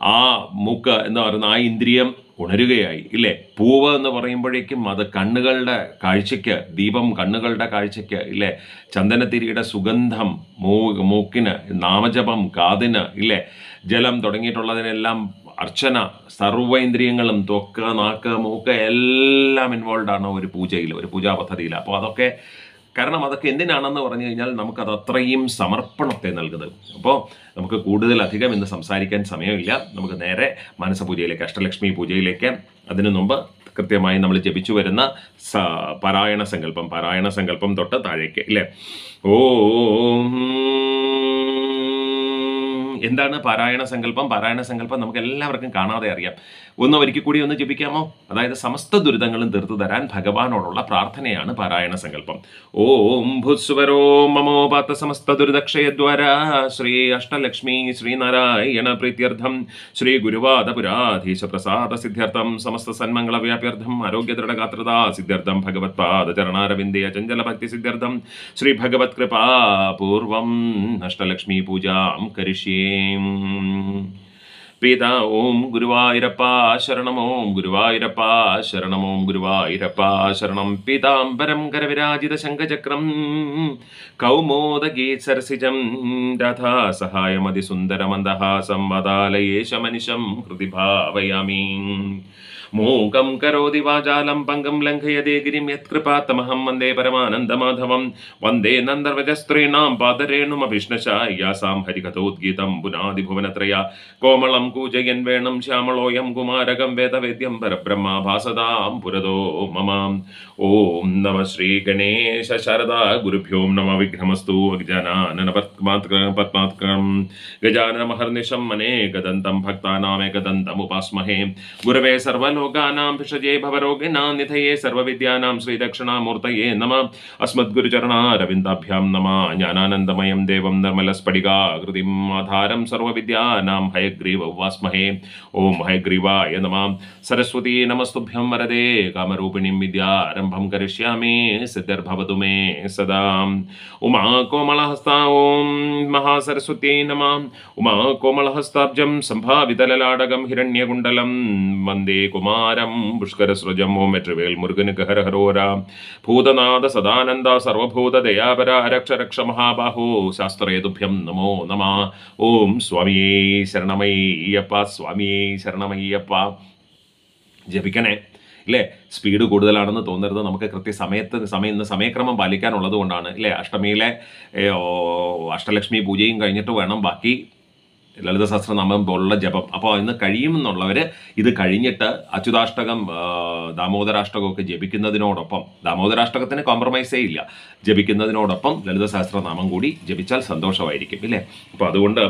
ആ മൂക്ക് എന്ന് പറയുന്ന ആ ഇന്ദ്രിയം ഉണരുകയായി ഇല്ലേ പൂവ് എന്ന് പറയുമ്പോഴേക്കും അത് കണ്ണുകളുടെ കാഴ്ചയ്ക്ക് ദീപം കണ്ണുകളുടെ കാഴ്ചയ്ക്ക് ഇല്ലേ ചന്ദനത്തിരിയുടെ സുഗന്ധം മൂ മൂക്കിന് നാമജപം കാതിന് ഇല്ലേ ജലം തുടങ്ങിയിട്ടുള്ളതിനെല്ലാം അർച്ചന സർവ്വേന്ദ്രിയങ്ങളും ത്വക്ക് നാക്ക് മൂക്ക് എല്ലാം ഇൻവോൾവ് ആണ് ഒരു പൂജയിൽ ഒരു പൂജാ പദ്ധതിയിൽ അപ്പോൾ അതൊക്കെ കാരണം അതൊക്കെ എന്തിനാണെന്ന് പറഞ്ഞു കഴിഞ്ഞാൽ നമുക്കത് അത്രയും സമർപ്പണത്തെ നൽകുന്നത് അപ്പോൾ നമുക്ക് കൂടുതൽ അധികം ഇന്ന് സംസാരിക്കാൻ സമയമില്ല നമുക്ക് നേരെ മാനസപൂജയിലേക്ക് അഷ്ടലക്ഷ്മി പൂജയിലേക്ക് അതിനു മുമ്പ് കൃത്യമായി നമ്മൾ ജപിച്ചു വരുന്ന സ പാരായണ സങ്കല്പം പാരായണ സങ്കല്പം തൊട്ട് താഴേക്ക് ഇല്ലേ ഓം എന്താണ് പാരായണ സങ്കല്പം പാരായണ സങ്കല്പം നമുക്ക് എല്ലാവർക്കും കാണാതെ അറിയാം ഒന്ന് ഒരിക്കൽ കൂടി ഒന്ന് ജപിക്കാമോ അതായത് സമസ്ത ദുരിതങ്ങളും തീർത്തു തരാൻ ഭഗവാനോടുള്ള പ്രാർത്ഥനയാണ് പാരായണ സങ്കല്പം ഓം ഭൂസ്വരോ മമോപാത്ത സമസ്ത ദുരിതക്ഷയദ്വാര ശ്രീ അഷ്ടലക്ഷ്മി ശ്രീനാരായണ പ്രീത്യർത്ഥം ശ്രീ ഗുരുവാദപുരാധീശ പ്രസാദ സിദ്ധ്യർത്ഥം സമസ്ത സന്മംഗള വ്യാപ്യർത്ഥം ആരോഗ്യ ദൃഢഗാത്രതാ സിദ്ധ്യർത്ഥം ഭഗവത്പാദ ചരണാരവിന്ദേ അചഞ്ചല ഭക്തി സിദ്ധ്യർത്ഥം ശ്രീ ഭഗവത് കൃപാ പൂർവം അഷ്ടലക്ഷ്മി പൂജാം കരിഷ്യേ പിത ഓം ഗുരുവായൂരപ്പ ശരണം ഓം ഗുരുവായൂരപ്പ ശരണം ഓം ഗുരുവായൂരപ്പ ശരണം പീതാംബരം കരവിരാജിത ശംഖചക്രം കൗമോദഗീ സരസിജം രഥാ സഹായമതിസുന്ദരമന്ദഹാസം വദാലയേശമനിശം ഹൃദി ഭാവയാമി മൂകം കരോതി വാചാലം പങ്കം ലംഘയതേ ഗിരിം യത്കൃപാത്തമഹം വന്ദേ പരമാനന്ദമാധവം വന്ദേ നന്ദർവജസ്ത്രീണാം പാദരേണുമഭിഷ്ണശായാസാം ഹരികഥോദ്ഗീതം പുനാദിഭുവനത്രയ കോമളം കൂജയൻ വേണം ശ്യാമളോയം കുമാരകം വേദവേദ്യം പരബ്രഹ്മ ഭാസതാം പുരതോ മമാം ഓം നമ ശ്രീ ഗണേശ ശാരദാ ഗുരുഭ്യോ നമ വിഘ്നമസ്തു ഗജാനന പത്മാത്കം ഗജാനനമഹർനിശം അനേകദന്തം ഭക്താനാമേകദന്തമുപാസ്മഹേ ഗുരവേ സർവലോകാനാം ഭിഷജേ ഭവരോഗിണാം നിധയേ സർവവിദ്യാനാം ശ്രീദക്ഷിണാമൂർത്തയേ നമ അസ്മദ്ഗുരുചരണാരവിന്ദാഭ്യാം നമ ജ്ഞാനാനന്ദമയം ദേവം നിർമ്മലസ്ഫടികാകൃതിം ആധാരം സർവവിദ്യാനാം ഹയഗ്രീവ ഉപാസ്മഹേ ഓം ഹയഗ്രീവായ നമ സരസ്വതീ നമസ്തുഭ്യം വരദേ കാമരൂപിണീം വിദ്യാരംഭം കരിഷ്യാമി സിദ്ധിർഭവതു മേ സദാ ഉമാ കോമളഹസ്താ ഓം മഹാസരസ്വത്यै നമ ഉമാ കോമളഹസ്താബ്ജം സംഭാവിതലലാടകം ഹിരണ്യകുണ്ടലം വന്ദേ കുമാരം പുഷ്കരസ്രജം ഓം വെട്രിവേൽ മുരുകനുക്ക് ഹര ഹരോര ഭൂതനാഥ സദാനന്ദ സർവഭൂത ദയാപര രക്ഷ രക്ഷ മഹാബാഹോ ശാസ്ത്രേതുഭ്യം നമോ നമ ഓം സ്വാമിയേ ശരണമയ്യപ്പ സ്വാമിയേ ശരണമയ്യപ്പ ജപിക്കണേ ഇല്ലേ സ്പീഡ് കൂടുതലാണെന്ന് തോന്നരുത് നമുക്ക് കൃത്യസമയത്ത് സമയം ഇന്ന് സമയക്രമം പാലിക്കാനുള്ളത് കൊണ്ടാണ് ഇല്ലേ അഷ്ടമിയിലെ ഏ, ഓ, അഷ്ടലക്ഷ്മി പൂജയും കഴിഞ്ഞിട്ട് വേണം ബാക്കി ലളിത സഹസ്രനാമം പോലുള്ള ജപം അപ്പോൾ ഇന്ന് കഴിയുമെന്നുള്ളവർ ഇത് കഴിഞ്ഞിട്ട് അച്യുതാഷ്ടകം ആ, ദാമോദരാഷ്ടകമൊക്കെ ജപിക്കുന്നതിനോടൊപ്പം ദാമോദരാഷ്ടകത്തിന് കോംപ്രമൈസേ ഇല്ല ജപിക്കുന്നതിനോടൊപ്പം ലളിത സഹസ്രനാമം കൂടി ജപിച്ചാൽ സന്തോഷമായിരിക്കും ഇല്ലേ അപ്പോൾ അതുകൊണ്ട്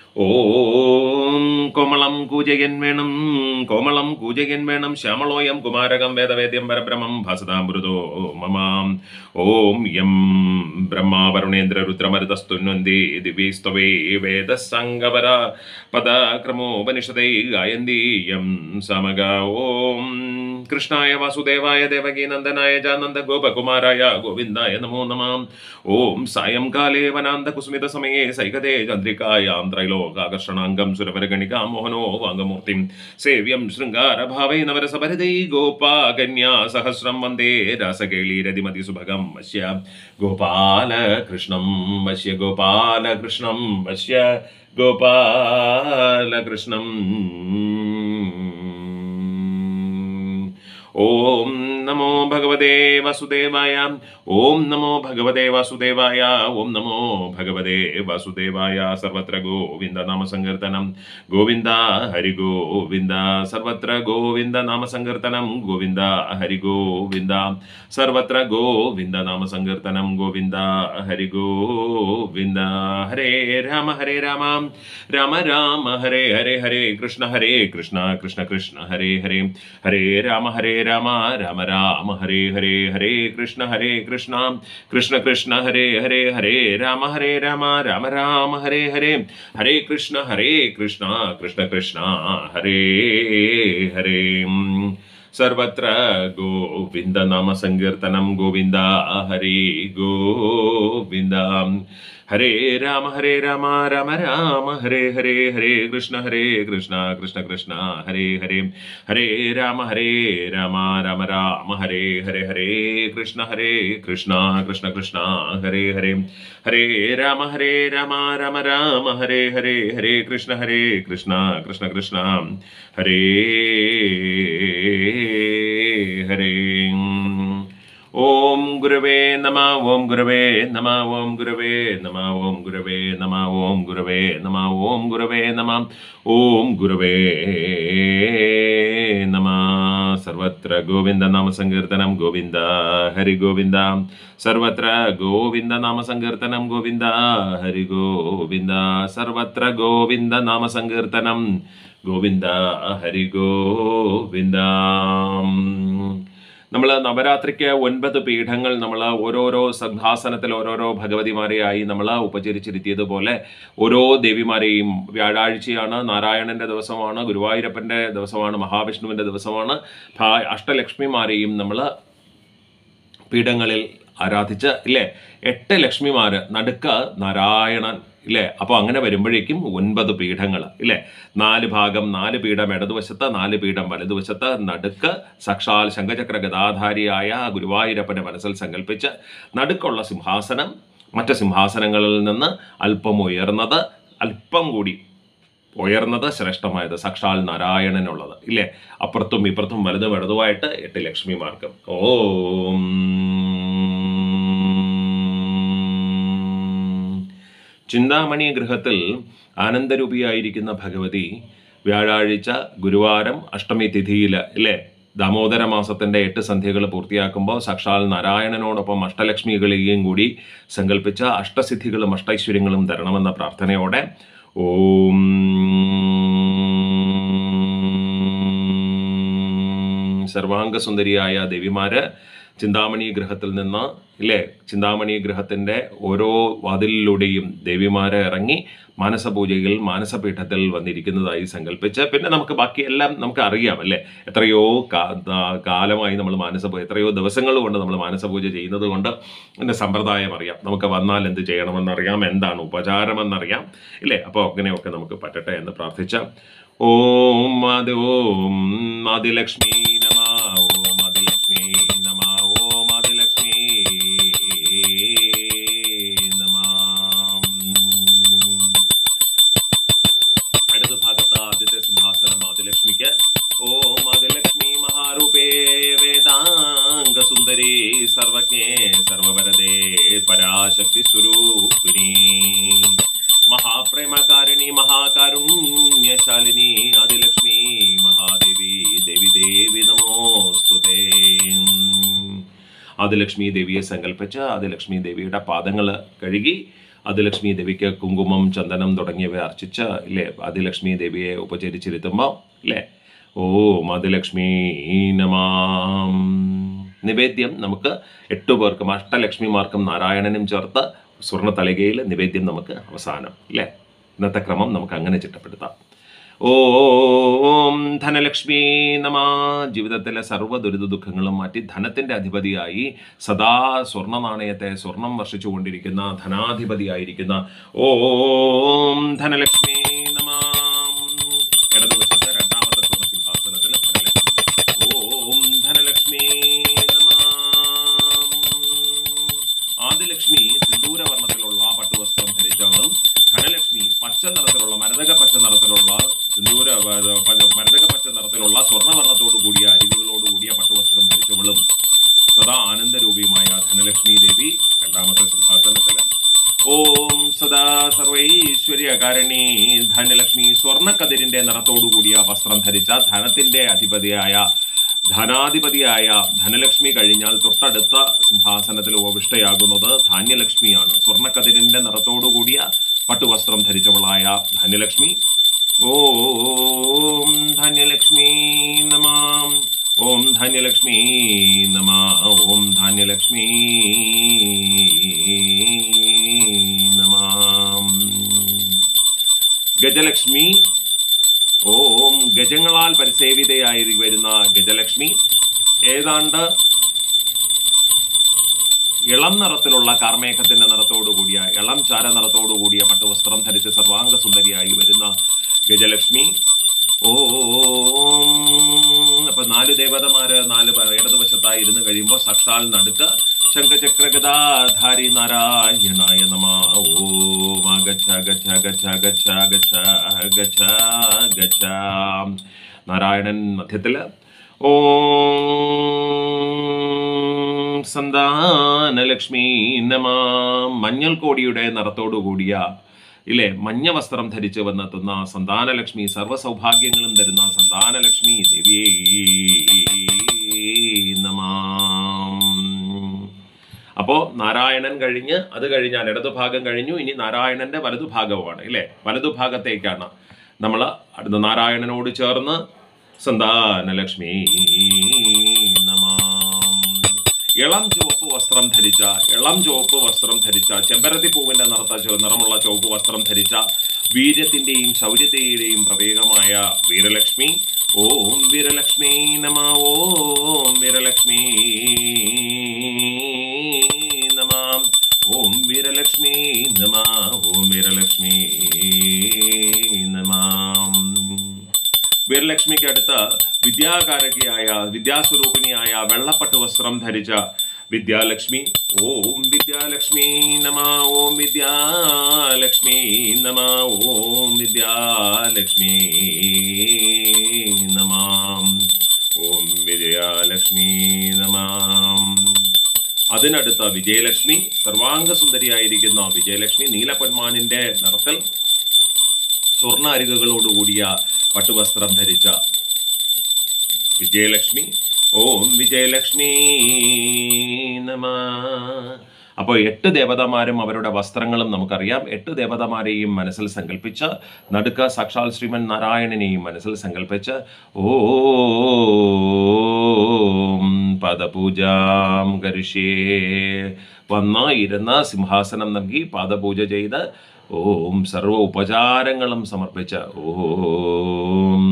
ഓം കോമളം കൂജയൻ വേണം കോമളം കൂജയൻ വേണം ശ്യാമളോയം കുമാരകം വേദവേദ്യം പരബ്രഹ്മം ഭാസതാമൃതോ മമാം ഓം യം ബ്രഹ്മാവരുണേന്ദ്ര രുദ്രമരുതസ്തുന്വന്തി ദിവീസ്തവേ വേദസംഗപര പദക്രമോപനിഷദൈ ഗായന്തി യം സമഗ ഓം കൃഷ്ണായ വാസുദേവായ ദേവകീ നന്ദനായ ജാനന്ദ ഗോപകുമാരായ ഗോവിന്ദായ നമോ നമാം ഓം സായംകാലേ വനാന്ത കുസുമിത സമയേ സൈകതേ ചന്ദ്രികായാം ത്രൈലോകാകർഷണാംഗം സുരവരഗണികാ മോഹനോ വാംഗമൂർത്തിം സേവ്യം ശൃംഗാരഭാവേ നവരസഭരിതൈ ഗോപാകന്യാ സഹസ്രം വന്ദേ രാസകേളീരതിമതി സുഭഗം വശ്യ ഗോപാലകൃഷ്ണം വശ്യ ഗോപാലകൃഷ്ണം വശ്യ ഗോപാലകൃഷ്ണം ഓം നമോ ഭഗവതേ വാസുദേവായ ഓം നമോ ഭഗവതേ വാസുദേവായ ഓം നമോ ഭഗവതേ വാസുദേവായ സർവത്ര ഗോവിന്ദ നാമ സങ്കീർത്തനം ഗോവിന്ദ ഹരി ഗോവിന്ദ സർവത്ര ഗോവിന്ദ നാമ സങ്കീർത്തനം ഗോവിന്ദ ഹരി ഗോവിന്ദ സർവത്ര ഗോവിന്ദ നാമ സങ്കീർത്തനം ഗോവിന്ദ ഹരി ഗോവിന്ദ ഹരേ രാമ ഹരേ രാമ രാമ രാമ ഹരേ ഹരേ ഹരേ കൃഷ്ണ ഹരേ കൃഷ്ണ കൃഷ്ണ കൃഷ്ണ ഹരേ ഹരേ ഹരേ രാമ ഹരേ രാമ രാമ രാമ ഹരേ ഹരേ ഹരേ കൃഷ്ണ ഹരേ കൃഷ്ണ കൃഷ്ണ കൃഷ്ണ ഹരേ ഹരേ ഹരേ രാമ ഹരേ രാമ രാമ രാമ ഹരേ ഹരേ ഹരേ കൃഷ്ണ ഹരേ കൃഷ്ണ കൃഷ്ണ കൃഷ്ണ ഹരേ ഹരേ സർവത്ര ഗോവിന്ദ നാമ സങ്കീർത്തനം ഗോവിന്ദ ഹരി ഗോവിന്ദ ഹരേ രാമ ഹരേ രാമ രാമ രാമ ഹരേ ഹരേ ഹരേ കൃഷ്ണ ഹരേ കൃഷ്ണ കൃഷ്ണ കൃഷ്ണ ഹരേ ഹരേ ഹരേ രാമ ഹരേ രാമ രാമ രാമ ഹരേ ഹരേ ഹരേ കൃഷ്ണ ഹരേ കൃഷ്ണ കൃഷ്ണ കൃഷ്ണ ഹരേ ഹരേ ഹരേ രാമ ഹരേ രാമ രാമ രാമ ഹരേ ഹരേ ഹരേ കൃഷ്ണ ഹരേ കൃഷ്ണ കൃഷ്ണ കൃഷ്ണ ഹരേ ഹരേ ഓം ഗുരവേ നമ ഓം ഗുരവേ നമ ഓം ഗുരവേ നമ ഓം ഗുരവേ നമ ഓം ഗുരവേ നമ ഓം ഗുരവേ നമ ഓം ഗുരവേ നമ സർവത്ര ഗോവിന്ദ നാമ സങ്കീർത്തനം ഗോവിന്ദ ഹരി ഗോവിന്ദ സർവത്ര ഗോവിന്ദ നാമ സങ്കീർത്തനം ഗോവിന്ദ ഹരി ഗോവിന്ദ സർവത്ര ഗോവിന്ദ നാമ സങ്കീർത്തനം ഗോവിന്ദ ഹരി ഗോവിന്ദ നമ്മൾ നവരാത്രിക്ക് ഒൻപത് പീഠങ്ങൾ നമ്മൾ ഓരോരോ സിംഹാസനത്തിൽ ഓരോരോ ഭഗവതിമാരെയായി നമ്മൾ ഉപചരിച്ചിരുത്തിയതുപോലെ ഓരോ ദേവിമാരെയും വ്യാഴാഴ്ചയാണ് നാരായണന്റെ ദിവസമാണ് ഗുരുവായൂരപ്പന്റെ ദിവസമാണ് മഹാവിഷ്ണുവിന്റെ ദിവസമാണ് ഭാ- അഷ്ടലക്ഷ്മിമാരെയും നമ്മൾ പീഠങ്ങളിൽ ആരാധിച്ച് ഇല്ലേ എട്ട് ലക്ഷ്മിമാര് നടുക്ക് നാരായണൻ ഇല്ലേ അപ്പോൾ അങ്ങനെ വരുമ്പോഴേക്കും ഒൻപത് പീഠങ്ങൾ ഇല്ലേ നാല് ഭാഗം നാല് പീഠം ഇടതുവശത്ത് നാല് പീഠം വലതുവശത്ത് നടുക്ക് സാക്ഷാൽ ശംഖചക്ര ഗതാധാരിയായ ഗുരുവായൂരപ്പനെ മനസ്സിൽ സങ്കല്പിച്ച് നടുക്കുള്ള സിംഹാസനം മറ്റ് സിംഹാസനങ്ങളിൽ നിന്ന് അല്പം ഉയർന്നത് അല്പം കൂടി ഉയർന്നത് ശ്രേഷ്ഠമായത് സാക്ഷാൽ നാരായണനുള്ളത് ഇല്ലേ അപ്പുറത്തും ഇപ്പുറത്തും വലുതും ഇടതുമായിട്ട് എട്ട് ലക്ഷ്മിമാർക്കും ഓം ചിന്താമണി ഗൃഹത്തിൽ ആനന്ദരൂപിയായിരിക്കുന്ന ഭഗവതി വ്യാഴാഴ്ച ഗുരുവാരം അഷ്ടമി തിഥിയിൽ ഇല്ലേ ദാമോദര മാസത്തിന്റെ എട്ട് സന്ധ്യകൾ പൂർത്തിയാക്കുമ്പോൾ സാക്ഷാൽ നാരായണനോടൊപ്പം അഷ്ടലക്ഷ്മികളെയും കൂടി സങ്കല്പിച്ച അഷ്ടസിദ്ധികളും അഷ്ടൈശ്വര്യങ്ങളും തരണമെന്ന പ്രാർത്ഥനയോടെ ഓം സർവാംഗസുന്ദരിയായ ദേവിമാര് ചിന്താമണി ഗൃഹത്തിൽ നിന്ന് ഇല്ലേ ചിന്താമണി ഗൃഹത്തിന്റെ ഓരോ വാതിലിലൂടെയും ദേവിമാരെ ഇറങ്ങി മാനസപൂജയിൽ മാനസപീഠത്തിൽ വന്നിരിക്കുന്നതായി സങ്കല്പിച്ച് പിന്നെ നമുക്ക് ബാക്കിയെല്ലാം നമുക്ക് അറിയാം അല്ലേ എത്രയോ കാ- ആ, കാലമായി നമ്മൾ മാനസപൂജ എത്രയോ ദിവസങ്ങൾ കൊണ്ട് നമ്മൾ മാനസപൂജ ചെയ്യുന്നത് കൊണ്ട് എൻ്റെ സമ്പ്രദായം അറിയാം നമുക്ക് വന്നാൽ എന്ത് ചെയ്യണമെന്നറിയാം എന്താണ് ഉപചാരമെന്നറിയാം ഇല്ലേ അപ്പോൾ അങ്ങനെയൊക്കെ നമുക്ക് പറ്റട്ടെ എന്ന് പ്രാർത്ഥിച്ച ഓം ആദി ഓം ആദിലക്ഷ്മി നമ ഓം ആദിലക്ഷ്മി നമ ഓം ആദിലക്ഷ്മി നമ ഇടതു ഭാഗത്ത് ആദ്യത്തെ സിംഹാസനം ആദിലക്ഷ്മിക്ക് ഓം ആദിലക്ഷ്മി മഹാരൂപേ വേദാംഗ സുന്ദരി സർവജ്ഞേ സർവവരദേ പരാശക്തി സ്വരൂപിണി മഹാപ്രേമകാരിണി മഹാകാരുണ്യശാലിനി ആദിലക്ഷ്മി മഹാദേവി ദേവി ദേവി നമോസ്തുതേ ആദിലക്ഷ്മി ദേവിയെ സങ്കല്പിച്ച് ആദിലക്ഷ്മി ദേവിയുടെ പാദങ്ങൾ കഴുകി ആദിലക്ഷ്മി ദേവിക്ക് കുങ്കുമം ചന്ദനം തുടങ്ങിയവ അർച്ചിച്ച് ഇല്ലേ ആദിലക്ഷ്മി ദേവിയെ ഉപചരിച്ചിരുത്തുമ്പോൾ ഇല്ലേ ഓ ആദിലക്ഷ്മി നമാം നിവേദ്യം നമുക്ക് എട്ടു പേർക്കും അഷ്ടലക്ഷ്മിമാർക്കും നാരായണനും ചേർത്ത് സ്വർണ്ണ തളികയിൽ നിവേദ്യം നമുക്ക് അവസാനം ഇല്ലേ ഇന്നത്തെ ക്രമം നമുക്ക് അങ്ങനെ ചിട്ടപ്പെടുത്താം ഓം ധനലക്ഷ്മി നമ ജീവിതത്തിലെ സർവ്വ ദുരിത ദുഃഖങ്ങളും മാറ്റി ധനത്തിന്റെ അധിപതിയായി സദാ സ്വർണ്ണ നാണയത്തെ സ്വർണം വർഷിച്ചുകൊണ്ടിരിക്കുന്ന ധനാധിപതിയായിരിക്കുന്ന ഓം ധനലക്ഷ്മി നമ ഇടതുവശത്ത് രണ്ടാമത്തെ സ്വർണ്ണ സിംഹാസനത്തിൽ ധനലക്ഷ്മി ഓം ധനലക്ഷ്മി നമ ആദിലക്ഷ്മി സിന്ദൂരവർണ്ണത്തിലുള്ള പട്ടുവസ്ത്രം ധരിച്ചവളും ധനലക്ഷ്മി പച്ച നിറത്തിലുള്ള മരതക പച്ച നിറത്തിലുള്ള സിന്ദൂര വ- പ- മരതക പച്ച നിറത്തിലുള്ള സ്വർണ്ണവർണ്ണത്തോടു കൂടിയ അരികുകളോട് കൂടിയ പട്ടുവസ്ത്രം ധരിച്ചവളും സദാ ആനന്ദരൂപിയുമായ ധനലക്ഷ്മി ദേവി രണ്ടാമത്തെ സിംഹാസനത്തിലാണ് ഓം സദാ സർവൈശ്വര്യകാരണി ധനലക്ഷ്മി സ്വർണ്ണക്കതിരിന്റെ നിറത്തോടു കൂടിയ വസ്ത്രം ധരിച്ച ധനത്തിന്റെ അധിപതിയായ ധനാധിപതിയായ ധനലക്ഷ്മി കഴിഞ്ഞാൽ തൊട്ടടുത്ത സിംഹാസനത്തിൽ ഉപവിഷ്ടയാകുന്നത് ധാന്യലക്ഷ്മിയാണ് സ്വർണ്ണക്കതിരിന്റെ നിറത്തോടു കൂടിയ പട്ടുവസ്ത്രം ധരിച്ചവളായ ധാന്യലക്ഷ്മി ഓം ധാന്യലക്ഷ്മി നമ ഓം ധാന്യലക്ഷ്മി നമ ഓം ധാന്യലക്ഷ്മി നമ ഗജലക്ഷ്മി ഓം ഗജങ്ങളാൽ പരിസേവിതയായി വരുന്ന ഗജലക്ഷ്മി ഏതാണ്ട് ഇളം നിറത്തിലുള്ള കാർമേഘത്തിന്റെ നിറത്തോടു കൂടിയ ഇളം ചാര നിറത്തോടു കൂടിയ പട്ടുവസ്ത്രം ധരിച്ച് സർവാംഗ സുന്ദരിയായി വരുന്ന ഗജലക്ഷ്മി ഓം അപ്പൊ നാല് ദേവതമാര് നാല് പ- ഇടതുവശത്തായി ഇരുന്ന് കഴിയുമ്പോൾ സാക്ഷാൽ നടുക്ക് ശംഖചക്രഗദാധാരി നാരായണായ നമ ഓം ഗച്ഛ ഗച്ഛ ഗച്ഛ ഗച്ഛ ഗച്ഛ ഗച്ഛ ഗച്ഛ നാരായണൻ മധ്യത്തില് ഓം സന്താനലക്ഷ്മി നമ മഞ്ഞൾ കോടിയുടെ നിറത്തോടു കൂടിയ ഇല്ലേ മഞ്ഞ വസ്ത്രം ധരിച്ച് വന്നെത്തുന്ന സന്താനലക്ഷ്മി സർവ്വ സൗഭാഗ്യങ്ങളും തരുന്ന സന്താനലക്ഷ്മി ദേവിയേ നമാം അപ്പോ നാരായണൻ കഴിഞ്ഞ് അത് കഴിഞ്ഞാൽ ഇടതുഭാഗം കഴിഞ്ഞു ഇനി നാരായണന്റെ വലതുഭാഗവുമാണ് ഇല്ലേ വലതുഭാഗത്തേക്കാണ് നമ്മൾ അടുത്ത നാരായണനോട് ചേർന്ന് സന്താനലക്ഷ്മി നമാം ഇളം ചുവപ്പ് വസ്ത്രം ധരിച്ച ഇളം ചുവപ്പ് വസ്ത്രം ധരിച്ച ചെമ്പരത്തി പൂവിന്റെ നിറത്ത ചുവ- നിറമുള്ള ചുവപ്പ് വസ്ത്രം ധരിച്ച വീര്യത്തിന്റെയും ശൗര്യത്തിന്റെയും പ്രതീകമായ വീരലക്ഷ്മി ഓം വീരലക്ഷ്മി നമ ഓം വീരലക്ഷ്മി നമ ഓം വീരലക്ഷ്മി നമ ഓം വീരലക്ഷ്മി നമ വീരലക്ഷ്മിക്ക് അടുത്ത് വിദ്യാകാരകിയായ വിദ്യാസ്വരൂപിണിയായ വെള്ളപ്പട്ട് വസ്ത്രം ധരിച്ച വിദ്യാലക്ഷ്മി ഓം വിദ്യാലക്ഷ്മി നമ ഓം വിദ്യാലക്ഷ്മി നമ ഓം വിദ്യാലക്ഷ്മി നമ ഓം വിജയാലക്ഷ്മി നമ അതിനടുത്ത വിജയലക്ഷ്മി സർവാംഗ സുന്ദരിയായിരിക്കുന്ന വിജയലക്ഷ്മി നീലപ്പൊന്മാനിന്റെ നിറത്തിൽ സ്വർണ്ണ അരികുകളോടുകൂടിയ പട്ടുവസ്ത്രം ധരിച്ച വിജയലക്ഷ്മി ഓം വിജയലക്ഷ്മി നമ അപ്പോൾ എട്ട് ദേവതമാരും അവരുടെ വസ്ത്രങ്ങളും നമുക്കറിയാം എട്ട് ദേവതമാരെയും മനസ്സിൽ സങ്കല്പിച്ച് നടുക്ക സാക്ഷാൽ ശ്രീമൻ നാരായണനെയും മനസ്സിൽ സങ്കല്പിച്ച് ഓം പദപൂജാം കരിഷ്യേ വന്ന ഇരുന്ന് സിംഹാസനം നൽകി പാദപൂജ ചെയ്ത് ഓം സർവ ഉപചാരങ്ങളും സമർപ്പിച്ച് ഓം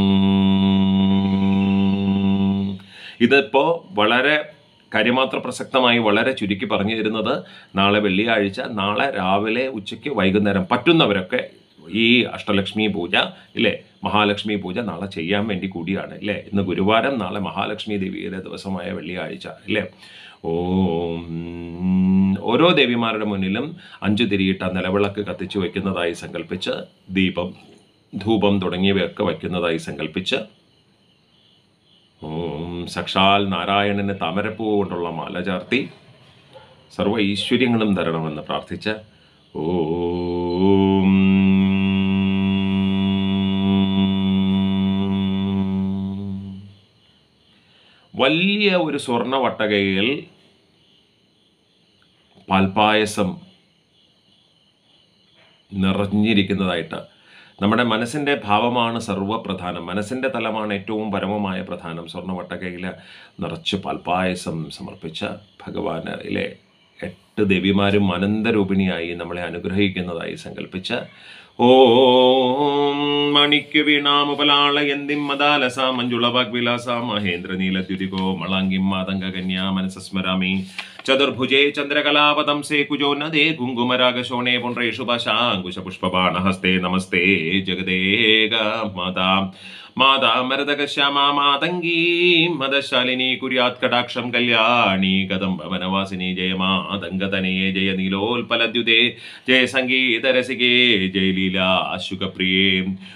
ഇതിപ്പോ വളരെ കാര്യമാത്ര പ്രസക്തമായി വളരെ ചുരുക്കി പറഞ്ഞു തരുന്നത് നാളെ വെള്ളിയാഴ്ച നാളെ രാവിലെ ഉച്ചയ്ക്ക് വൈകുന്നേരം പറ്റുന്നവരൊക്കെ ഈ അഷ്ടലക്ഷ്മി പൂജ ഇല്ലേ മഹാലക്ഷ്മി പൂജ നാളെ ചെയ്യാൻ വേണ്ടി കൂടിയാണ് ഇല്ലേ ഇന്ന് ഗുരുവാരം നാളെ മഹാലക്ഷ്മി ദേവിയുടെ ദിവസമായ വെള്ളിയാഴ്ച ഇല്ലേ ഓം ഓരോ ദേവിമാരുടെ മുന്നിലും അഞ്ചു തിരിയിട്ട നിലവിളക്ക് കത്തിച്ചു വയ്ക്കുന്നതായി സങ്കല്പിച്ച് ദീപം ധൂപം തുടങ്ങിയവയൊക്കെ വയ്ക്കുന്നതായി സങ്കല്പിച്ച് ഓം സക്ഷാൽ നാരായണന് താമരപ്പൂ കൊണ്ടുള്ള മാല ചാർത്തി സർവ ഐശ്വര്യങ്ങളും തരണമെന്ന് പ്രാർത്ഥിച്ച് ഓം വലിയ ഒരു സ്വർണ്ണ വട്ടകയിൽ പാൽപ്പായസം നിറഞ്ഞിരിക്കുന്നതായിട്ട് നമ്മുടെ മനസ്സിൻ്റെ ഭാവമാണ് സർവ്വപ്രധാനം മനസ്സിൻ്റെ തലമാണ് ഏറ്റവും പരമമായ പ്രധാനം സ്വർണ്ണവട്ടകയിൽ നിറച്ച് പാൽപ്പായസം സമർപ്പിച്ച ഭഗവാന് ഇലെ എട്ട് ദേവിമാരും അനന്തരൂപിണിയായി നമ്മളെ അനുഗ്രഹിക്കുന്നതായി സങ്കല്പിച്ച് ഓം മണിക്ക് വീണാമുപലാളയന്തിം മദാലസ മഞ്ജുളവാഗ്വിലാസ മഹേന്ദ്ര നീലദ്യുതികോ മളാംഗിം മാതംഗകന്യാ മനസസ്മരാമി ചതുർഭുജേ ചന്ദ്രകലാപതംസേ കുജോ നദേ കുങ്കുമരാഗശോണേ പുണ്ട്രേഷു പശാങ്കുശപുഷ്പബാണഹസ്തേ നമസ്തേ ജഗദേക മാതാ മാതാ മരതകശ്യാമാ മാതംഗീ മദശാലിനി കുര്യാത് കടാക്ഷം കല്യാണി കദംബവനവാസിനി ജയ മാതംഗതനയേ ജയ നീലോൽപലദ്യുതേ ജയ സംഗീതരസികേ ജയ ലീലാ ശുഖപ്രിയേ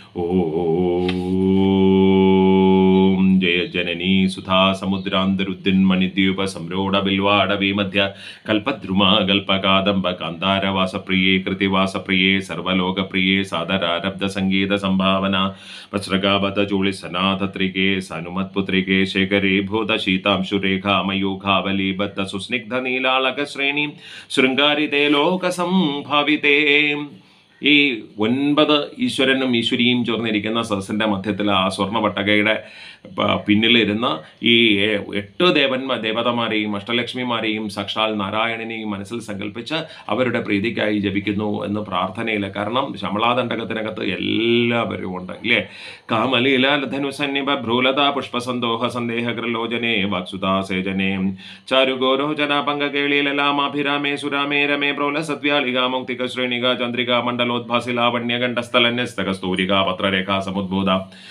ഓം ജയ ജനനീ സുധാ സമുദ്രാന്തരുദ്ദിന്മണിദ്വീപ സംരോഢ ബിൽവാടവി മധ്യ കൽപദ്രുമ കൽപകാദംബ കാന്താരവാസപ്രിയേ കൃതിവാസപ്രിയേ സർവലോകപ്രിയേ സാദരാരബ്ധ സംഗീത സംഭാവന വസ്ത്രഗാബത ചൂളി സനാഥത്രികേ സനുമത്പുത്രികേ ശേഖരേ ഭൂത ശീതാംശുരേഖാ മയൂഖാവലി ബദ്ധ സുസ്നിഗ്ധ നീലാളക ശ്രേണി ശൃംഗാരിതേ ലോക സംഭാവിതേ ഈ ഒൻപത് ഈശ്വരനും ഈശ്വരിയും ചേർന്നിരിക്കുന്ന സദസ്സിൻ്റെ മധ്യത്തിൽ ആ സ്വർണ്ണ പട്ടകയുടെ പ- പിന്നിലിരുന്ന് ഈ എ- എട്ട് ദേവന്മാ ദേവതമാരെയും അഷ്ടലക്ഷ്മിമാരെയും സാക്ഷാൽ നാരായണനെയും മനസ്സിൽ സങ്കല്പിച്ച് അവരുടെ പ്രീതിക്കായി ജപിക്കുന്നു എന്ന് പ്രാർത്ഥനയിൽ കാരണം ശമളാദണ്ഡകത്തിനകത്ത് എല്ലാവരും ഉണ്ട് ഇല്ലേ കാമലീലാധനുസന്നിഭ ഭ്രൂലത പുഷ്പസന്തോഹ സന്ദേഹഗ്രലോചനെ വാക്സുതാ സേജനെ ചാരുഗോരോചന പങ്കകേളിയിലെല്ലാമാഭിരാമേ സുരാമേ രമേ പ്രോല സത്യാളിക മൗക്തിക ശ്രേണിക ചന്ദ്രിക മണ്ഡലോദ്ഭാസി ലാവണ്യ ഗണ്ഡസ്ഥലന്യസ്തകസ്തൂരിക പത്രരേഖ സമുദ്ബോധ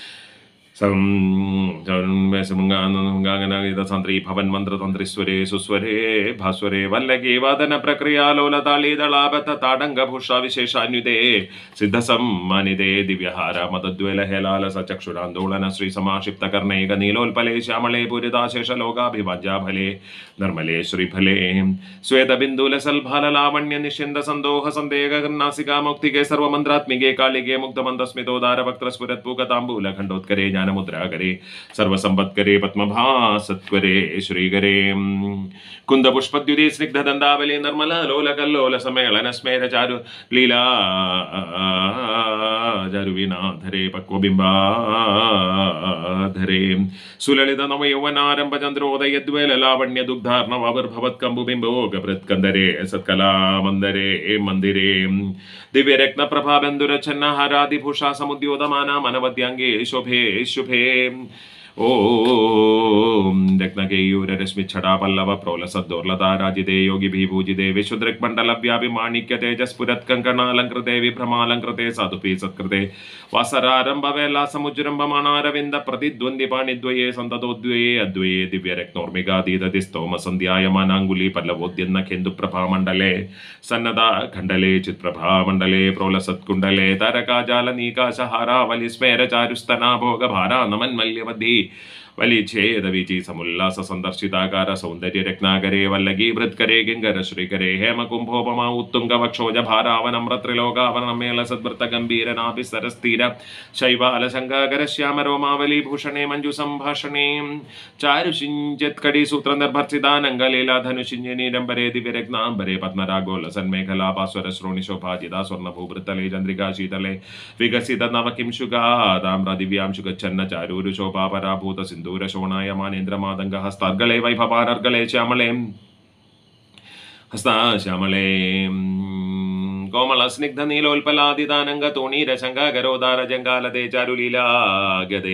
സംഗാനഗീതന്ത്രി ഭവൻ മന്ത്രതന്ത്രിസ്വരേ സുസ്വരേ ഭാസ്വരേ വല്ലകേ വാദന പ്രക്രിയാലോലതാളീതളാബത്ത താടംഗഭൂഷ വിശേഷാന്യുതേ സിദ്ധസമ്മാനിതേ ദിവ്യഹാര മതദ്വേല ഹേലാല സചക്ഷുരാന്തോളന ശ്രീ സമാക്ഷിപ്ത കർണൈക നീലോൽപലേ ശ്യാമളേ പുരിതാശേഷ ലോകാഭിവാജ്യാഫലേ നിർമ്മലേ ശ്രീഫലേ ശ്വേതബിന്ദുല സൽഭാല ലാവണ്യ നിഷ്യന്ത സന്തോഹ സന്ദേഹ നാസികാ മൗക്തികേ സർവമന്ത്രാത്മികേ കാളികേ മുക്തമന്ദസ്മിതോദാര വക്ത്രസ്ഫുരത് പൂകതാംബൂല ഖണ്ഡോത്കരേ ജ്ഞാനമുദ്രാകരേ സർവസമ്പത്കരേ പത്മഭാസത്വരേ ശ്രീകരേ കുന്ദപുഷ്പദ്യുതി സ്നിഗ്ധദന്താവലി നിർമ്മല ലോലകല്ലോല സമ്മേളന സ്മേര ചാരു ലീലാ ചാരുവിനാധരേ പക്വബിംബാധരേ സുലളിത നവയൗവനാരംഭ ചന്ദ്രോദയദ്വേല ലാവണ്യ ദുഗ്ധാർണവാവിർഭവത് കമ്പുബിംബോഗഭൃത്കന്ദരേ സത്കലാമന്ദരേ മന്ദിരേ ദിവ്യരത്ന പ്രഭാബന്ധുരച്ഛന്ന ഹാരാദിഭൂഷാ സമുദ്യോതമാന മനവദ്യാംഗേ ശോഭേ ശുഭേ ഓം രത്നകേയൂരശ്മിച്ഛടാ പല്ലവ പ്രോലസദ്ദോർലതാരാജിതേ യോഗിഭി പൂജിതേ വിശുദ്രക്മണ്ഡലവ്യാപി മാണിക്യ തേജസ്ഫുരത് കങ്കണാലങ്കൃതേ വിഭ്രമാലങ്കൃതേ സാധുപി സത്കൃതേ വാസരാരംഭവേല സമുജ്രംഭമാണാരവിന്ദ പ്രതിദ്വന്ദ്ി പാണിദ്വയേ സന്തതോദ്വയേ അദ്വയേ ദിവ്യരത്നോർമികാതീതതി സ്തോമ സന്ധ്യായമാനാങ്കുലി പല്ലവോദ്യന്ന ഖേന്ദുപ്രഭാമണ്ഡലേ സന്നദ ഖണ്ഡലേ ചിത്പ്രഭാമണ്ഡലേ പ്രോലസത്കുണ്ഡലേ തരകാജാല നീകാശഹാരാവലി സ്മേര ചാരുസ്തനാഭോഗ ഭാരാ നമന്മല്യവദ്ധി വലിച്ഛേദ വിചി സമുല്ലാസ സന്ദർശിതാകാര സൗന്ദര്യ രത്നാകരേ വല്ലഗീ വൃത്കരേ ഗംഗര ശ്രീകരേ ഹേമകുംഭോപമാ ഉത്തുംഗ വക്ഷോജ ഭാരാവനമ്ര ത്രിലോകാവനമേള സദ്വൃത്ത ഗംഭീര നാഭി സരസ്ഥിര ശൈവാല ശങ്കാകര ശ്യാമ രോമാവലി ഭൂഷണേ മഞ്ജു സംഭാഷണേ ചാരുഷിഞ്ചത് കടി സൂത്ര നിർഭർച്ചിതാനങ്കലീല ധനുഷിഞ്ഞ നീരംബരേ ദിവ്യരത്നാംബരേ പത്മരാഗോല സന്മേഖലാപാസ്വര ശ്രോണി ശോഭാജിത സ്വർണ്ണഭൂവൃത്തലേ ചന്ദ്രികാ ശീതലേ വികസിത നവകിംശുകാതാമ്ര ദിവ്യാംശുഗച്ഛന്ന ചാരൂരു ശോഭാപരാഭൂത സിന്ദൂര ശോണായ മാനേന്ദ്രമാതംഗ ഹസ്താർഗളേ വൈഭവാനർഗളേ ശ്യാമളേ ഹസ്താ ശ്യാമളേ കോമള സ്നിഗ്ധ നീലോൽപലാദിതാനംഗ തോണീര ശങ്കാഗരോദാര ജങ്കാലതേ ചാരുലീലാഗതേ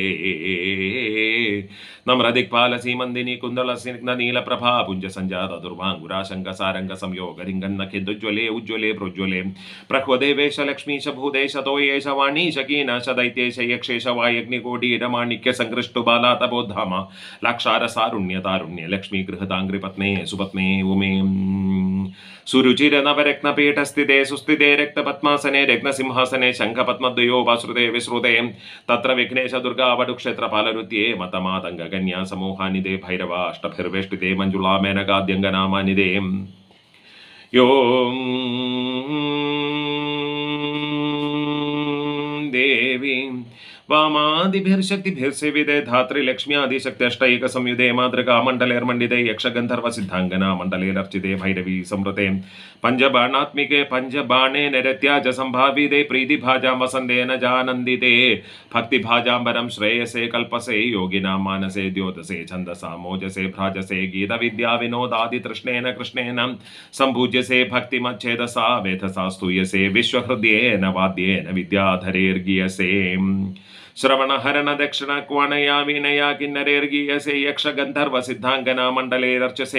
നമ്രദിക്പാല സീമന്ദിനി കുന്തള സ്നിഗ്ധ നീലപ്രഭാ പുഞ്ച സഞ്ജാത ദുർവാങ്കുരാശങ്ക സാരംഗ സംയോഗ രിംഗന്ന ഖിന്ദുജ്വലേ ഉജ്ജ്വലേ പ്രോജ്വലേ പ്രഹ്വദേവേശ ലക്ഷ്മീശ ഭൂദേശ തോയേശ വാണീശ കീനാശ ദൈത്യേശ യക്ഷേശ വായഗ്നികോടീരമാണിക്യ സങ്കൃഷ്ടു ബാലാതബോദ്ധാമ ലാക്ഷാര സാരുണ്യ താരുണ്യ ലക്ഷ്മീ ഗൃഹതാംഗ്രി പത്നേ സുപത്നേ ഉമേ സുരുചിര നവരത്നപീഠസ്ഥിതേ സുസ്ഥിതേ രക്തപത്മാസനെ രത്നസിംഹാസനെ ശംഖപത്മദ്വയോ വാസുതേ വിശ്രുതേ തത്ര വിഘ്നേശ ദുർഗാ വടുക്ഷേത്ര പാലരുത്യേ മതമാതംഗ കന്യാ സമൂഹാനിതേ ഭൈരവ അഷ്ടഭിർവേഷ്ടിതേ മഞ്ജുളാ മേനകാദ്യംഗനാമാനിതേ യോ ദേവി വാമാദിഭിർശക്തിഭിർസേവിതേ ധാത്രിലക്ഷ്മ്യാദിശക്തി സംയുതേ മാതൃകാ മണ്ഡലേർമണ്ഡിതേ യക്ഷഗന്ധർവ സിദ്ധാംഗന മണ്ഡലേലർച്ചിതേ ഭൈരവീ സംവൃതേ പഞ്ചബാണാത്മികേ പഞ്ചബാണേ നരത്യാജ സംഭാവിതേ പ്രീതിഭാജാം വസന്തേന ജാനന്ദിതേ ഭക്തിഭാജാംബരം ശ്രേയസേ കൽപ്പസേ യോഗിനാം മാനസേ ദ്യോതസേ ഛന്ദസാ മോജസേ ഭ്രാജസേ ഗീതവിദ്യാ വിനോദാദി തൃഷ്ണേന കൃഷ്ണേന സംഭൂജ്യസേ ഭക്തിമച്ഛേദസാ വേധസാ സ്തൂയസേ വിശ്വഹൃദ്യേന വാദ്യേന വിദ്യാധരേർഗീയസേ ശ്രവണഹരണ ദക്ഷിണ ക്വണയാ വീണയാ കിന്നരേർഗീയസേ യക്ഷഗന്ധർവ സിദ്ധാംഗന മണ്ഡലേരർച്ചസേ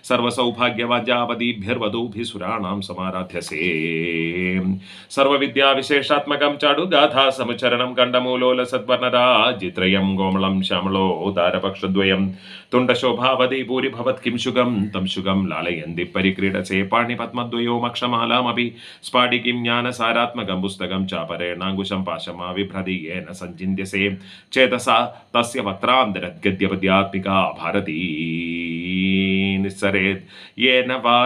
സർവസൗഭാഗ്യവാജാവതീഭ്യർവധൂഭിസുരാണാം സമാരാധ്യസേ സർവവിദ്യാവിശേഷാത്മകം ചാടു ഗാഥാ സമുച്ചരണം കണ്ഡമൂലോല സദ്വർണരാജിത്രയം കോമളം ശ്യാമളോദാരപക്ഷദ്വയം തുണ്ടശോഭാവതി ഭൂരിഭവത് കിം ശുഗം തം ശുഗം ലാളയന്തി പരിക്രീഡസേ പാണിപത്മദ്വയോ മക്ഷമാലാമപി സ്ഫാടികിം ജ്ഞാനസാരാത്മകം പുസ്തകം ചാപരേണാങ്കുശം പാശമാ വിഭ്രതീയേന സഞ്ചിന്യസേ ചേതസ തസ്യ വക്രാന്തരദ്ഗദ്യപദ്യാത്മികാ ഭാരതീ നിസ്സരേത് യേന വാ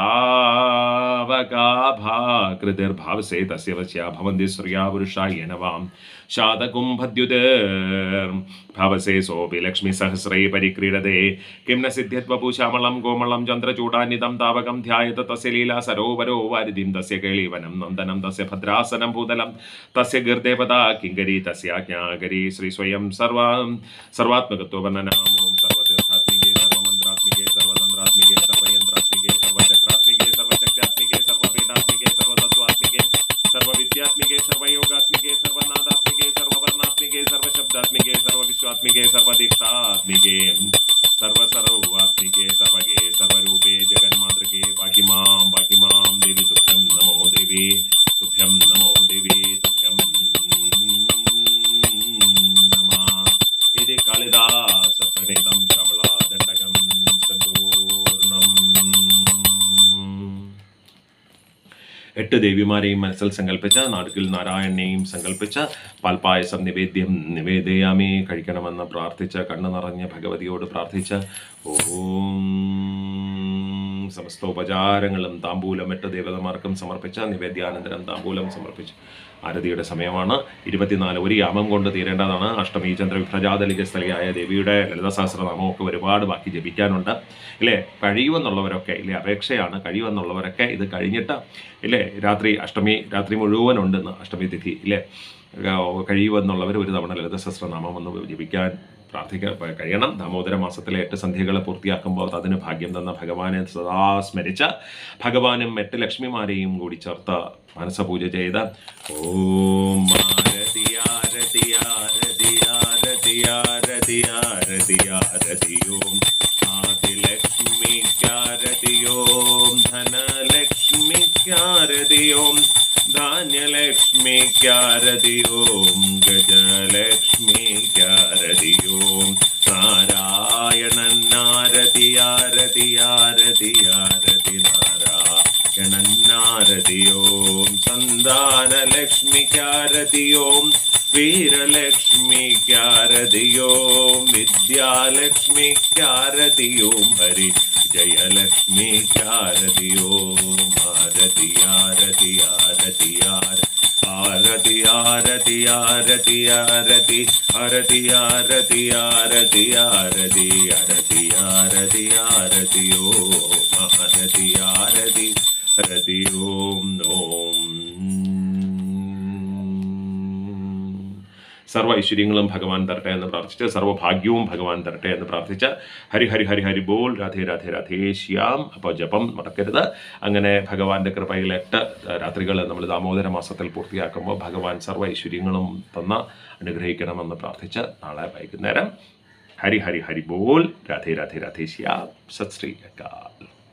യാവകാഭാ കൃതിർഭാവസേ തസ്യ വസ്യ ഭവന്തി ശ്രിയാ പുരുഷാ യേന വാം ശാതകുംഭദ്യുത് ഭവസേ സോപി ലക്ഷ്മി സഹസ്രൈ പരിക്രീഡതേ കിം ന സിദ്ധ്യത്വപു ശ്യാമളം കോമളം ചന്ദ്രചൂടാനിതം താവകം ധ്യായത തസ്യ ലീലാ സരോവരോ വാരിധിം തസ്യ കേളീവനം നന്ദനം തസ്യ ഭദ്രാസനം ഭൂതലം തസ്യ ഗിർദേവതാ കിങ്കരി തസ്യാജ്ഞാകരി ശ്രീ സ്വയം സർവ സർവാത്മകത്വവർണ്ണനാം ഓം സർവതീർത്ഥാത്മികേ സർവമന്ത്രാത്മികേ സർവതന്ത്രാത്മികേ സർവയന്ത്രാത്മികേ സർവചക്രാത്മികേ സർവശക്ത്യാത്മികേ സർവപീഠാത്മികേ സർവതത്വാത്മികേ സർവവിദ്യാത്മികേ സർവയോഗാത്മികേ സർവനാദാത്മികേ സർവവർണാത്മികേ സർവശബ്ദാത്മികേ സർവവിശ്വാത്മികേ സർവദീക്ഷാത്മികേ സർവസർവാത്മികേ സർവഗേ സർവരൂപേ ജഗന്മാതൃകേ പാഹി മാം പാഹി മാം ദേവി തുഭ്യം നമോ ദേവി തുഭ്യം നമോ ദേവി തുഭ്യം നമ ഇത് കാളിദാസ പ്രണീതം ശമള ദണ്ഡകം സമ്പൂർണം എട്ട് ദേവിമാരെയും മനസ്സിൽ സങ്കല്പിച്ച് നാടുകിൽ നാരായണനെയും സങ്കല്പിച്ച് പാൽപ്പായസം നിവേദ്യം നിവേദയാമി കഴിക്കണമെന്ന് പ്രാർത്ഥിച്ച് കണ്ണു നിറഞ്ഞ് ഭഗവതിയോട് പ്രാർത്ഥിച്ച് ഓം സമസ്തോപചാരങ്ങളും താമ്പൂലം എട്ട് ദേവതമാർക്കും സമർപ്പിച്ച് നിവേദ്യാനന്തരം താമ്പൂലം സമർപ്പിച്ചു ആരതിയുടെ സമയമാണ് ഇരുപത്തിനാല് ഒരു യാമം കൊണ്ട് തീരേണ്ടതാണ് അഷ്ടമി ചന്ദ്ര വിഭ്രജാതലിക സ്ഥലിയായ ദേവിയുടെ ലളിത സഹസ്രനാമമൊക്കെ ഒരുപാട് ബാക്കി ജപിക്കാനുണ്ട് ഇല്ലേ കഴിയുമെന്നുള്ളവരൊക്കെ ഇല്ലേ അപേക്ഷയാണ് കഴിയുമെന്നുള്ളവരൊക്കെ ഇത് കഴിഞ്ഞിട്ട് ഇല്ലേ രാത്രി അഷ്ടമി രാത്രി മുഴുവൻ ഉണ്ടെന്ന് അഷ്ടമി തിഥി ഇല്ലേ കഴിയുമെന്നുള്ളവർ ഒരു തവണ ലളിത സഹസ്രനാമം ഒന്ന് ജപിക്കാൻ പ്രാർത്ഥിക്കാൻ കഴിയണം ദാമോദര മാസത്തിലെ എട്ട് സന്ധ്യകൾ പൂർത്തിയാക്കുമ്പോൾ അതിന് ഭാഗ്യം തന്ന ഭഗവാനെ സദാ സ്മരിച്ച് ഭഗവാനും എട്ട് ലക്ഷ്മിമാരെയും കൂടി ചേർത്ത് മനസ്സപൂജ ചെയ്ത് ഓം ആരതി ആരതി ആരതി ആരതി ആരതി ആരതി ആരതി ഓം ആദിലക്ഷ്മിക്കാരതി ഓം ധനലക്ഷ്മിക്കാരതി ഓം ധാന്യലക്ഷ്മിക്കാരതി ഓം ഗജലക്ഷ്മിക്കാരതി ഓം നാരായണൻ നാരതി ആരതി ആരതി ആരതി നാരായണൻ നാരതി ഓം സന്താനലക്ഷ്മിക്കാരതി ഓം വീരലക്ഷ്മിക്കാരതി ഓം വിദ്യാലക്ഷ്മിക്കാരതി ഓം ഹരി ജയലക്ഷ്മിക്കാരതി ഓം ആരതി ആരതി ആരതി ആരതി ആരതി ആരതി ആരതി ആരതി ആരതി ആരതി ആരതി ആരതി ആരതി ആരതി ഓം ആരതി ആരതി ആരതി ഓം ഓം സർവ്വ ഐശ്വര്യങ്ങളും ഭഗവാൻ തരട്ടെ എന്ന് പ്രാർത്ഥിച്ച് സർവ്വഭാഗ്യവും ഭഗവാൻ തരട്ടെ എന്ന് പ്രാർത്ഥിച്ച് ഹരി ഹരി ഹരി ഹരി ബോൾ രാധേ രാധേ രാധേ ശ്യാം അപ്പോൾ ജപം മറക്കരുത് അങ്ങനെ ഭഗവാന്റെ കൃപയിൽ എട്ട് രാത്രികൾ നമ്മൾ ദാമോദര മാസത്തിൽ പൂർത്തിയാക്കുമ്പോൾ ഭഗവാൻ സർവ്വ ഐശ്വര്യങ്ങളും തന്ന അനുഗ്രഹിക്കണമെന്ന് പ്രാർത്ഥിച്ച് നാളെ വൈകുന്നേരം ഹരി ഹരി ഹരി ബോൾ രാധേ രാധേ രാധേ ശ്യാം സത് ശ്രീ അകാൽ